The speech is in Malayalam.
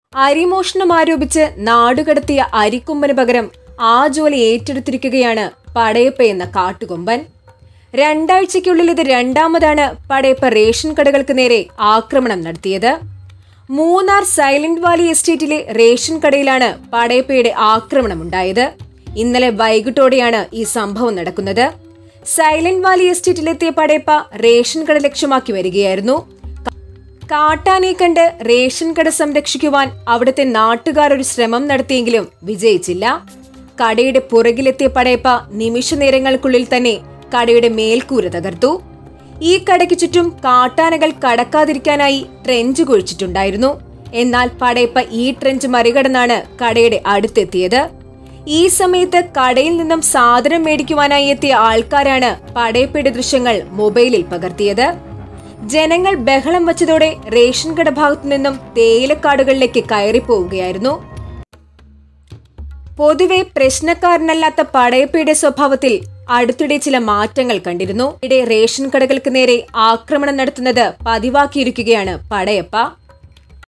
അരിമോഷണം ആരോപിച്ച് നാടുകടത്തിയ അരിക്കൊമ്പന് പകരം ആ ജോലി ഏറ്റെടുത്തിരിക്കുകയാണ് പടയപ്പ എന്ന കാട്ടുകൊമ്പൻ രണ്ടാഴ്ചയ്ക്കുള്ളിൽ ഇത് രണ്ടാമതാണ് പടയപ്പ റേഷൻ കടകൾക്ക് നേരെ ആക്രമണം നടത്തിയത് മൂന്നാർ സൈലന്റ് വാലി എസ്റ്റേറ്റിലെ റേഷൻ കടയിലാണ് പടയപ്പയുടെ ആക്രമണമുണ്ടായത് ഇന്നലെ വൈകിട്ടോടെയാണ് ഈ സംഭവം നടക്കുന്നത് സൈലന്റ് വാലി എസ്റ്റേറ്റിലെത്തിയ പടയപ്പ റേഷൻ കട ലക്ഷ്യമാക്കി വരികയായിരുന്നു കാട്ടാനെ കണ്ട് റേഷൻ കട സംരക്ഷിക്കുവാൻ അവിടുത്തെ നാട്ടുകാർ ഒരു ശ്രമം നടത്തിയെങ്കിലും വിജയിച്ചില്ല കടയുടെ പുറകിലെത്തിയ പടയപ്പ നിമിഷ നേരങ്ങൾക്കുള്ളിൽ തന്നെ കടയുടെ മേൽക്കൂര തകർത്തു ഈ കടയ്ക്ക് ചുറ്റും കാട്ടാനകൾ കടക്കാതിരിക്കാനായി ട്രെഞ്ച് കുഴിച്ചിട്ടുണ്ടായിരുന്നു എന്നാൽ പടയപ്പ ഈ ട്രെഞ്ച് മറികടന്നാണ് കടയുടെ അടുത്തെത്തിയത് ഈ സമയത്ത് കടയിൽ നിന്നും സാധനം മേടിക്കുവാനായി എത്തിയ ആൾക്കാരാണ് പടയപ്പയുടെ ദൃശ്യങ്ങൾ മൊബൈലിൽ പകർത്തിയത് ജനങ്ങൾ ബഹളം വച്ചതോടെ റേഷൻ കട ഭാഗത്തു നിന്നും തേയിലക്കാടുകളിലേക്ക് കയറിപ്പോവുകയായിരുന്നു പൊതുവെ പ്രശ്നക്കാരനല്ലാത്ത പടയപ്പയുടെ സ്വഭാവത്തിൽ അടുത്തിടെ ചില മാറ്റങ്ങൾ കണ്ടിരുന്നു ഇവിടെ റേഷൻ കടകൾക്ക് നേരെ ആക്രമണം നടത്തുന്നത് പതിവാക്കിയിരിക്കുകയാണ് പടയപ്പ